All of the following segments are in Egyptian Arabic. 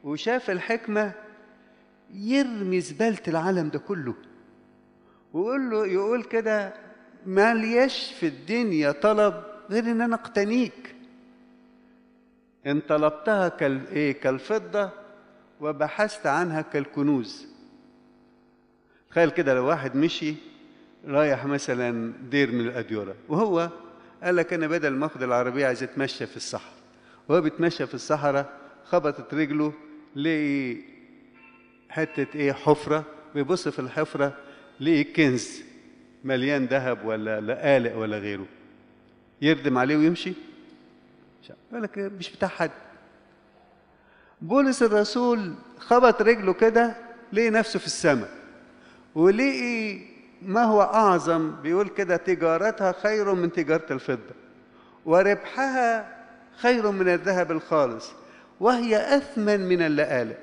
وشاف الحكمة يرمي زبالة العالم ده كله ويقول له يقول كده ما ليش في الدنيا طلب غير ان انا اقتنيك ان طلبتها كال ايه كالفضة وبحثت عنها كالكنوز تخيل كده لو واحد مشي رايح مثلا دير من الأديرة وهو قال لك أنا بدل ما أخد العربية عايز أتمشى في الصحراء وهو بيتمشى في الصحراء خبطت رجله لقي حتة إيه حفرة بيبص في الحفرة لقي كنز مليان ذهب ولا لقالق ولا غيره يردم عليه ويمشي يقول لك مش بتاع حد بولس الرسول خبط رجله كده لقي نفسه في السماء ولقي ما هو أعظم بيقول كده تجارتها خير من تجارة الفضة وربحها خير من الذهب الخالص وهي أثمن من اللآلئ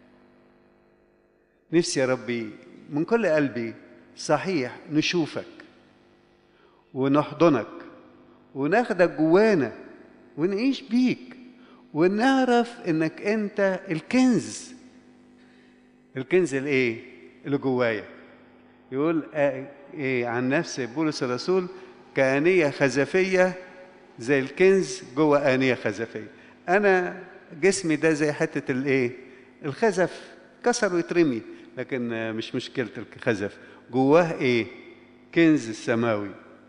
نفسي يا ربي من كل قلبي صحيح نشوفك ونحضنك وناخدك جوانا ونعيش بيك ونعرف انك انت الكنز الكنز الايه اللي جوايا يقول ايه عن نفسه بولس الرسول كآنية خزفية زي الكنز جوه آنية خزفية أنا جسمي ده زي حتة الإيه؟ الخزف كسر ويترمي لكن مش مشكلة الخزف جواه إيه؟ كنز السماوي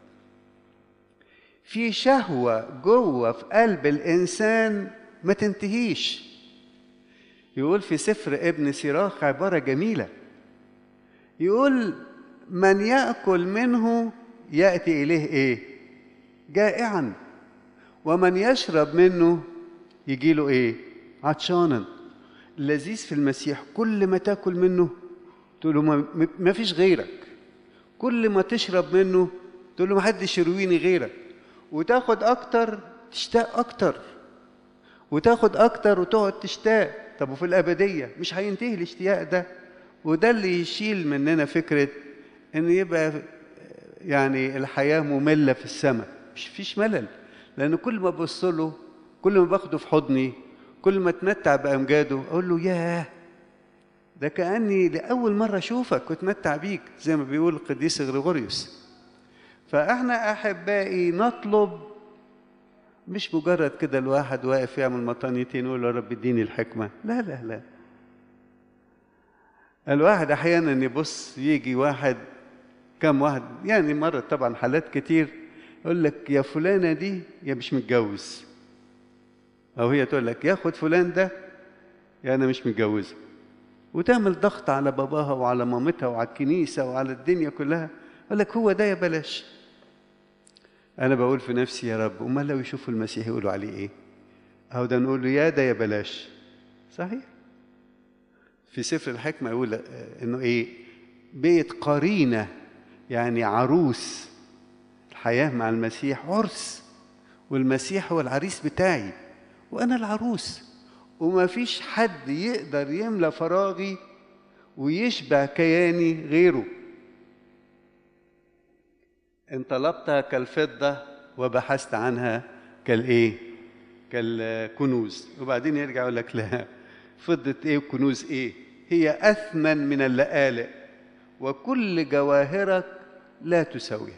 في شهوة جوه في قلب الإنسان ما تنتهيش يقول في سفر ابن سيراخ عبارة جميلة يقول من يأكل منه يأتي إليه إيه؟ جائعا ومن يشرب منه يجي له إيه؟ عطشانا اللذيذ في المسيح كل ما تاكل منه تقول له ما فيش غيرك كل ما تشرب منه تقول له ما حدش يرويني غيرك وتاخد أكتر تشتاق أكتر وتاخد أكتر وتقعد تشتاق طب وفي الأبدية مش هينتهي الاشتياق ده وده اللي يشيل مننا فكرة إن يبقى يعني الحياة مملة في السماء مش فيش ملل لأن كل ما ببص له كل ما باخده في حضني كل ما اتمتع بأمجاده أقول له ياه ده كأني لأول مرة أشوفك واتمتع بيك زي ما بيقول القديس غريغوريوس فإحنا أحبائي نطلب مش مجرد كده الواحد واقف يعمل مطانيتين يقول له يا رب اديني الحكمة لا لا لا الواحد أحيانا يبص يجي واحد كم واحد يعني مرة طبعا حالات كتير يقول لك يا فلانة دي يا مش متجوز أو هي تقول لك ياخد فلان ده يا أنا مش متجوزة وتعمل ضغط على باباها وعلى مامتها وعلى الكنيسة وعلى الدنيا كلها يقول لك هو ده يا بلاش أنا بقول في نفسي يا رب أمال لو يشوفوا المسيح يقولوا عليه إيه؟ أهو ده نقول له يا ده يا بلاش صحيح في سفر الحكمة يقول إنه إيه؟ بيت قرينة يعني عروس الحياة مع المسيح عرس والمسيح هو العريس بتاعي وأنا العروس وما فيش حد يقدر يملى فراغي ويشبع كياني غيره ان طلبتها كالفضة وبحثت عنها كالايه كالكنوز وبعدين يرجع يقول لك لا فضة ايه وكنوز ايه هي اثمن من اللآلئ وكل جواهرك لا تساويها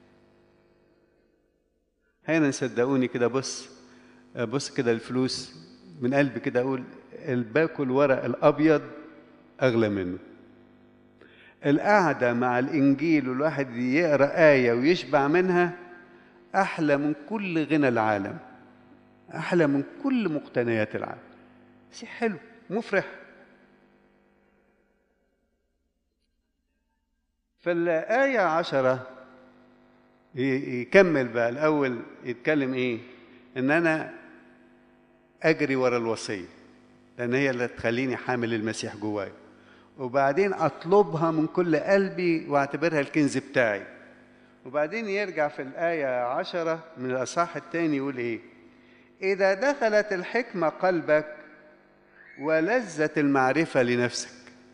هنا صدقوني كده بص بص كده الفلوس من قلبي كده اقول باكل ورق الابيض اغلى منه القعده مع الانجيل والواحد يقرا ايه ويشبع منها احلى من كل غنى العالم احلى من كل مقتنيات العالم شيء حلو مفرح فالآية عشرة يكمل بقى الأول يتكلم إيه؟ إن أنا أجري ورا الوصية لأن هي اللي تخليني حامل المسيح جوايا وبعدين أطلبها من كل قلبي وأعتبرها الكنز بتاعي وبعدين يرجع في الآية عشرة من الأصحاح الثاني يقول إيه إذا دخلت الحكمة قلبك ولذت المعرفة لنفسك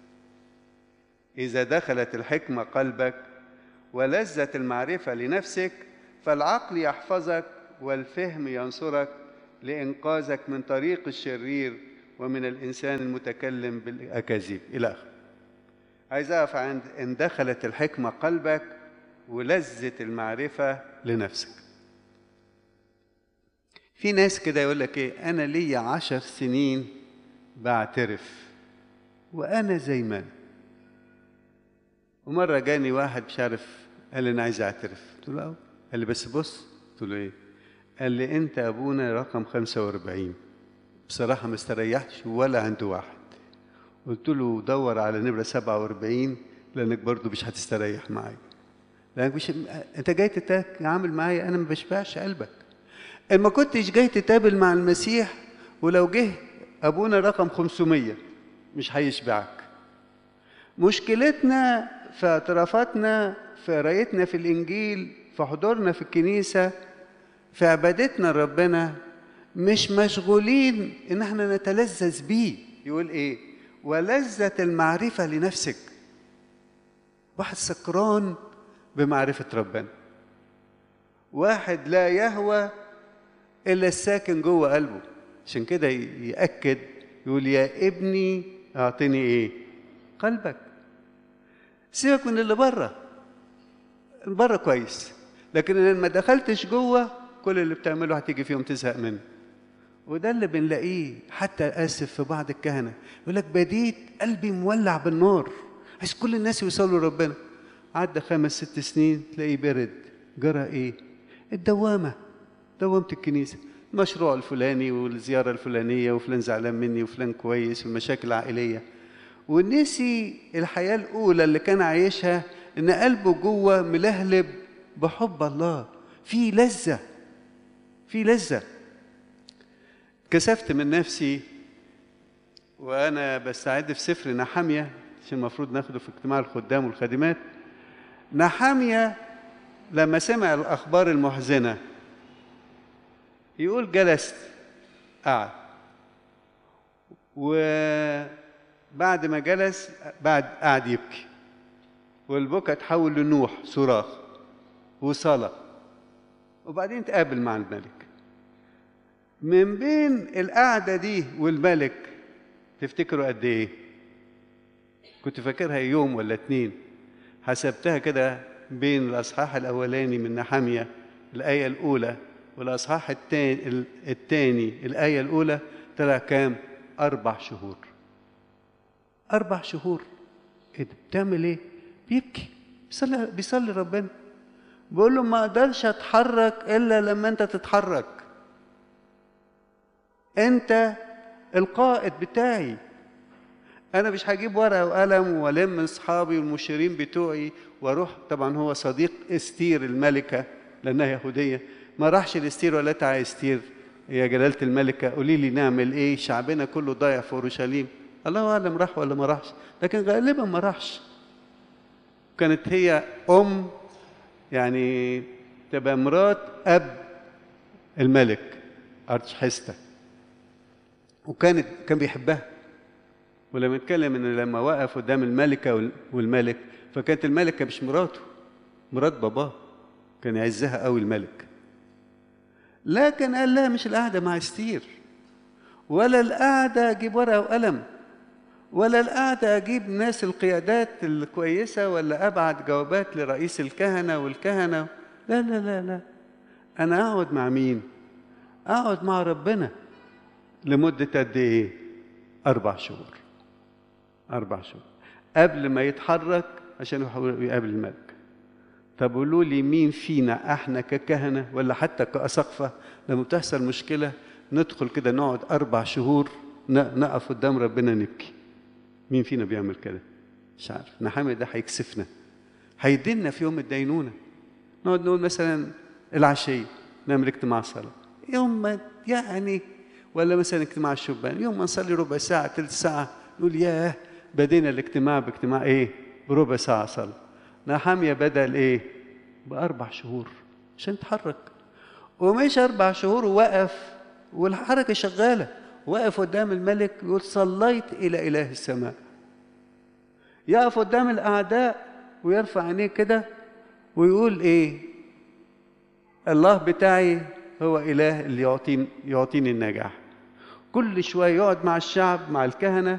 إذا دخلت الحكمة قلبك ولذت المعرفة لنفسك فالعقل يحفظك والفهم ينصرك لإنقاذك من طريق الشرير ومن الإنسان المتكلم بالأكاذيب إلى آخره عايز أقف عند إن دخلت الحكمة قلبك ولذة المعرفة لنفسك في ناس كده يقول لك ايه انا ليا عشر سنين بعترف وانا زي ما انا ومره جاني واحد مش عارف قال لي انا عايز اعترف قلت له اه قال لي بس بص قلت له ايه قال لي انت ابونا رقم 45 بصراحه ما استريحتش ولا عند واحد قلت له دور على نمره 47 لانك برضو مش هتستريح معايا لانك مش انت جاي تتعامل معايا انا ما بشبعش قلبك ان ما كنتش جاي تتقابل مع المسيح ولو جه ابونا رقم 500 مش هيشبعك مشكلتنا في اعترافاتنا في قرايتنا في الانجيل في حضورنا في الكنيسه في عبادتنا لربنا مش مشغولين ان احنا نتلذذ بيه يقول ايه ولذة المعرفة لنفسك واحد سكران بمعرفة ربنا واحد لا يهوى إلا الساكن جوه قلبه عشان كده يأكد يقول يا ابني أعطني إيه قلبك سيبك من اللي بره بره كويس لكن إن ما دخلتش جوه كل اللي بتعمله هتيجي فيهم تزهق منه وده اللي بنلاقيه حتى اسف في بعض الكهنه يقول لك بديت قلبي مولع بالنار عايز كل الناس يوصلوا لربنا عدى خمس ست سنين تلاقيه برد جرى ايه الدوامه دوامه الكنيسه المشروع الفلاني والزياره الفلانيه وفلان زعلان مني وفلان كويس والمشاكل العائليه ونسي الحياه الاولى اللي كان عايشها ان قلبه جوه ملهلب بحب الله في لذه في لذه كسفت من نفسي وانا بستعد في سفر نحاميه عشان المفروض ناخده في اجتماع الخدام والخادمات نحاميه لما سمع الاخبار المحزنه يقول جلست قعد وبعد ما جلس بعد قعد يبكي والبكا تحول لنوح صراخ وصلاه وبعدين تقابل مع الملك من بين القعدة دي والملك تفتكروا قد إيه؟ كنت فاكرها يوم ولا اتنين حسبتها كده بين الأصحاح الأولاني من نحامية الآية الأولى والأصحاح التاني, التاني الآية الأولى طلع كام؟ أربع شهور أربع شهور إيه ده؟ بتعمل إيه؟ بيبكي بيصلي بيصلي ربنا بيقول له ما أقدرش أتحرك إلا لما أنت تتحرك انت القائد بتاعي انا مش هجيب ورقه وقلم والم اصحابي والمشيرين بتوعي واروح طبعا هو صديق استير الملكه لانها يهوديه ما راحش لاستير ولا تعالى استير يا جلاله الملكه قولي لي نعمل ايه شعبنا كله ضايع في اورشليم الله اعلم راح ولا ما راحش لكن غالبا ما راحش كانت هي ام يعني تبقى مرات اب الملك ارتشحسته وكانت كان بيحبها ولما اتكلم ان لما وقف قدام الملكه والملك فكانت الملكه مش مراته مرات باباه كان يعزها قوي الملك لكن قال لها مش القعده مع استير ولا القعده اجيب ورقه وقلم ولا القعده اجيب ناس القيادات الكويسه ولا ابعت جوابات لرئيس الكهنه والكهنه لا لا لا لا انا اقعد مع مين اقعد مع ربنا لمدة قد إيه؟ أربع شهور أربع شهور قبل ما يتحرك عشان يقابل الملك طب قولوا لي مين فينا احنا ككهنة ولا حتى كأسقفة لما بتحصل مشكلة ندخل كده نقعد أربع شهور نقف قدام ربنا نبكي مين فينا بيعمل كده؟ مش عارف نحامي ده هيكسفنا هيدينا في يوم الدينونة نقعد نقول مثلا العشية نعمل اجتماع صلاة يوم ما يعني ولا مثلا اجتماع الشبان يوم ما نصلي ربع ساعة ثلث ساعة نقول ياه بدينا الاجتماع باجتماع ايه بربع ساعة صلاة نحامية بدأ الايه بأربع شهور عشان يتحرك ومش أربع شهور ووقف والحركة شغالة وقف قدام الملك يقول صليت إلى إله السماء يقف قدام الأعداء ويرفع عينيه كده ويقول إيه الله بتاعي هو إله اللي يعطيني يعطيني النجاح كل شوية يقعد مع الشعب مع الكهنة